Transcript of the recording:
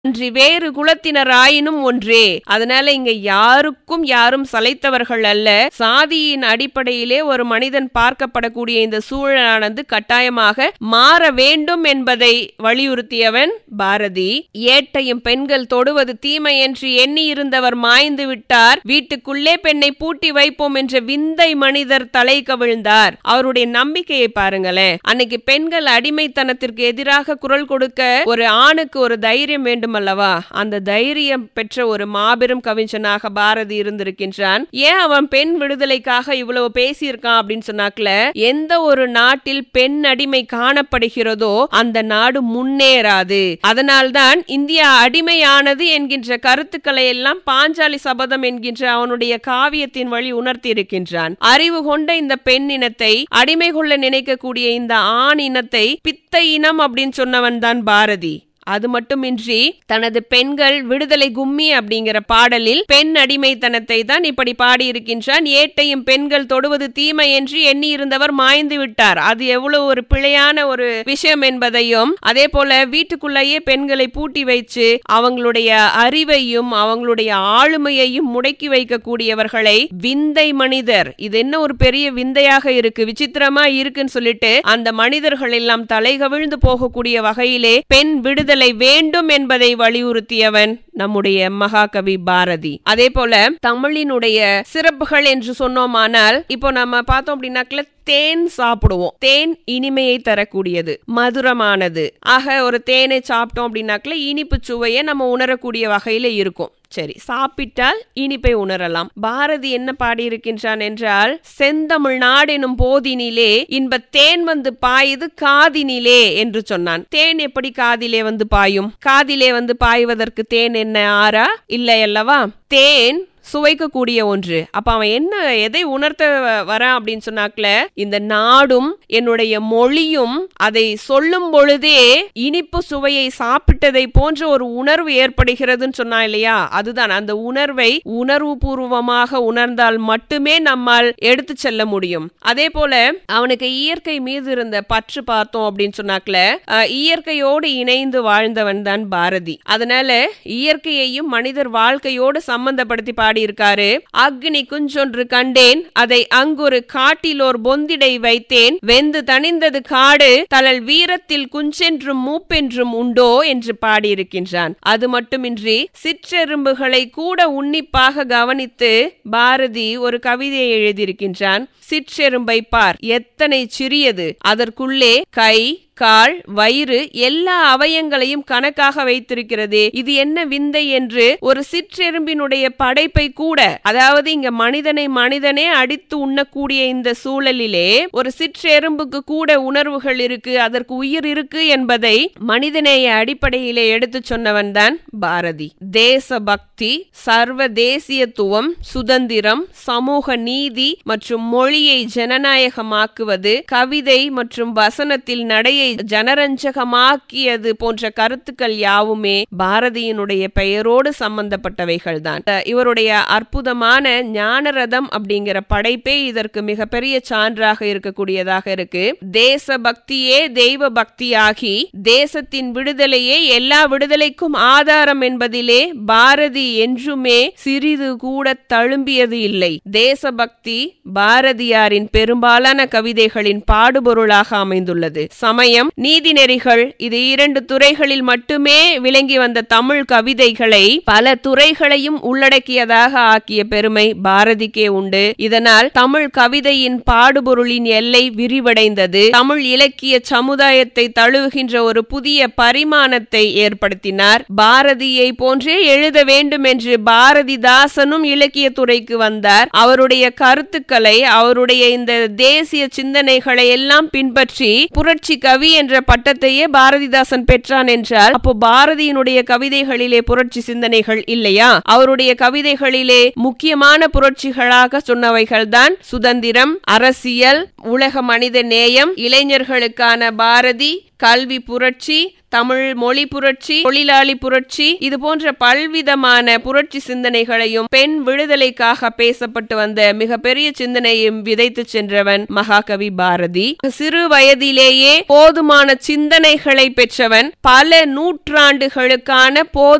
அன்றி வேறு குலத்தினராயினும் ஒன்றே அதனால இங்க யாருக்கும் யாரும் சளைத்தவர்கள் அல்ல சாதியின் அடிப்படையிலே ஒரு மனிதன் பார்க்கப்படக்கூடிய இந்த சூழலானது கட்டாயமாக மாற வேண்டும் என்பதை வலியுறுத்தியவன் பாரதி ஏட்டையும் பெண்கள் தொடுவது தீமை என்று எண்ணி இருந்தவர் மாய்ந்து விட்டார் வீட்டுக்குள்ளே பெண்ணை பூட்டி வைப்போம் என்ற விந்தை மனிதர் தலை கவிழ்ந்தார் அவருடைய நம்பிக்கையை பாருங்களேன் அன்னைக்கு பெண்கள் அடிமைத்தனத்திற்கு எதிராக குரல் கொடுக்க ஒரு ஆணுக்கு ஒரு தைரியம் வேண்டும் அல்லவா அந்த தைரியம் பெற்ற ஒரு மாபெரும் கவிஞனாக பாரதி இருந்திருக்கின்றான் ஏன் அவன் பெண் விடுதலைக்காக இவ்வளவு பேசியிருக்கான் அப்படின்னு சொன்னாக்கல எந்த ஒரு நாட்டில் பெண் அடிமை காணப்படுகிறதோ அந்த நாடு முன்னேறாது அதனால்தான் இந்தியா அடிமையானது என்கின்ற கருத்துக்களை எல்லாம் பாஞ்சாலி சபதம் என்கின்ற அவனுடைய காவியத்தின் வழி உணர்த்தி இருக்கின்றான் அறிவு கொண்ட இந்த பெண் இனத்தை அடிமை கொள்ள நினைக்கக்கூடிய இந்த ஆண் இனத்தை பித்த இனம் அப்படின்னு சொன்னவன் தான் பாரதி அது மட்டுமின்றி தனது பெண்கள் விடுதலை கும்மி அப்படிங்கிற பாடலில் பெண் அடிமைத்தனத்தை தான் இப்படி பாடியிருக்கின்றான் ஏட்டையும் பெண்கள் தொடுவது தீமை என்று எண்ணி இருந்தவர் மாய்ந்து விட்டார் அது எவ்வளவு ஒரு பிழையான ஒரு விஷயம் என்பதையும் அதே போல வீட்டுக்குள்ளேயே பெண்களை பூட்டி வைச்சு அவங்களுடைய அறிவையும் அவங்களுடைய ஆளுமையையும் முடக்கி வைக்கக்கூடியவர்களை விந்தை மனிதர் இது என்ன ஒரு பெரிய விந்தையாக இருக்கு விசித்திரமா இருக்குன்னு சொல்லிட்டு அந்த மனிதர்கள் எல்லாம் தலைகவிழ்ந்து போகக்கூடிய வகையிலே பெண் விடுதலை விடுதலை வேண்டும் என்பதை வலியுறுத்தியவன் நம்முடைய மகாகவி பாரதி அதே போல தமிழினுடைய சிறப்புகள் என்று சொன்னோமானால் இப்போ நம்ம பார்த்தோம் அப்படின்னாக்கல தேன் சாப்பிடுவோம் தேன் இனிமையை தரக்கூடியது மதுரமானது ஆக ஒரு தேனை சாப்பிட்டோம் அப்படின்னாக்கல இனிப்பு சுவையை நம்ம உணரக்கூடிய வகையில இருக்கும் சரி சாப்பிட்டால் இனிப்பை உணரலாம் பாரதி என்ன பாடியிருக்கின்றான் என்றால் செந்தமிழ் நாடெனும் போதினிலே இன்ப தேன் வந்து பாயுது காதினிலே என்று சொன்னான் தேன் எப்படி காதிலே வந்து பாயும் காதிலே வந்து பாய்வதற்கு தேன் என்ன ஆறா இல்லை அல்லவா தேன் சுவைக்கக்கூடிய ஒன்று அப்ப அவன் என்ன எதை உணர்த்த வரான் அப்படின்னு சொன்னாக்கல இந்த நாடும் என்னுடைய மொழியும் அதை சொல்லும் பொழுதே இனிப்பு சுவையை சாப்பிட்டதை போன்ற ஒரு உணர்வு ஏற்படுகிறதுன்னு சொன்னா இல்லையா அதுதான் அந்த உணர்வை உணர்வு பூர்வமாக உணர்ந்தால் மட்டுமே நம்மால் எடுத்து செல்ல முடியும் அதே போல அவனுக்கு இயற்கை மீது இருந்த பற்று பார்த்தோம் அப்படின்னு சொன்னாக்கல இயற்கையோடு இணைந்து வாழ்ந்தவன் தான் பாரதி அதனால இயற்கையையும் மனிதர் வாழ்க்கையோடு சம்பந்தப்படுத்தி பாடி பாடியிருக்காரு அக்னி குஞ்சொன்று கண்டேன் அதை அங்கொரு காட்டிலோர் பொந்திடை வைத்தேன் வெந்து தணிந்தது காடு தளல் வீரத்தில் குஞ்சென்றும் மூப்பென்றும் உண்டோ என்று பாடியிருக்கின்றான் அது மட்டுமின்றி சிற்றெரும்புகளை கூட உன்னிப்பாக கவனித்து பாரதி ஒரு கவிதையை எழுதியிருக்கின்றான் சிற்றெரும்பை பார் எத்தனை சிறியது அதற்குள்ளே கை கால் வயிறு எல்லா அவயங்களையும் கணக்காக வைத்திருக்கிறது இது என்ன விந்தை என்று ஒரு சிற்றெரும்பினுடைய படைப்பை கூட அதாவது இங்க மனிதனை மனிதனே அடித்து உண்ணக்கூடிய இந்த சூழலிலே ஒரு சிற்றெரும்புக்கு கூட உணர்வுகள் இருக்கு அதற்கு உயிர் இருக்கு என்பதை மனிதநேய அடிப்படையிலே எடுத்து சொன்னவன் தான் பாரதி தேச பக்தி சர்வ தேசியத்துவம் சுதந்திரம் சமூக நீதி மற்றும் மொழியை ஜனநாயகமாக்குவது கவிதை மற்றும் வசனத்தில் நடையை ஜனரஞ்சகமாக்கியது போன்ற கருத்துக்கள் யாவுமே பாரதியினுடைய பெயரோடு சம்பந்தப்பட்டவைகள் தான் இவருடைய அற்புதமான ஞானரதம் அப்படிங்கிற படைப்பே இதற்கு மிகப்பெரிய சான்றாக இருக்கக்கூடியதாக இருக்கு தேச பக்தியே தெய்வ பக்தியாகி தேசத்தின் விடுதலையே எல்லா விடுதலைக்கும் ஆதாரம் என்பதிலே பாரதி என்றுமே சிறிது கூட தழும்பியது இல்லை தேசபக்தி பாரதியாரின் பெரும்பாலான கவிதைகளின் பாடுபொருளாக அமைந்துள்ளது சமயம் நீதி நெறிகள் இது இரண்டு துறைகளில் மட்டுமே விளங்கி வந்த தமிழ் கவிதைகளை பல துறைகளையும் உள்ளடக்கியதாக ஆக்கிய பெருமை பாரதிக்கே உண்டு இதனால் தமிழ் கவிதையின் பாடுபொருளின் எல்லை விரிவடைந்தது தமிழ் இலக்கிய சமுதாயத்தை தழுவுகின்ற ஒரு புதிய பரிமாணத்தை ஏற்படுத்தினார் பாரதியை போன்றே எழுத வேண்டும் என்று பாரதிதாசனும் இலக்கிய துறைக்கு வந்தார் அவருடைய கருத்துக்களை அவருடைய இந்த தேசிய சிந்தனைகளை எல்லாம் பின்பற்றி புரட்சி கவி என்ற பட்டத்தையே பாரதிதாசன் பெற்றான் என்றால் அப்போ பாரதியினுடைய கவிதைகளிலே புரட்சி சிந்தனைகள் இல்லையா அவருடைய கவிதைகளிலே முக்கியமான புரட்சிகளாக சொன்னவைகள் தான் சுதந்திரம் அரசியல் உலக மனித நேயம் இளைஞர்களுக்கான பாரதி கல்வி புரட்சி தமிழ் மொழி புரட்சி தொழிலாளி புரட்சி இது போன்ற பல்விதமான புரட்சி சிந்தனைகளையும் பெண் விடுதலைக்காக பேசப்பட்டு வந்த மிகப்பெரிய சிந்தனையும் விதைத்து சென்றவன் மகாகவி பாரதி சிறு வயதிலேயே போதுமான சிந்தனைகளை பெற்றவன் பல நூற்றாண்டுகளுக்கான போது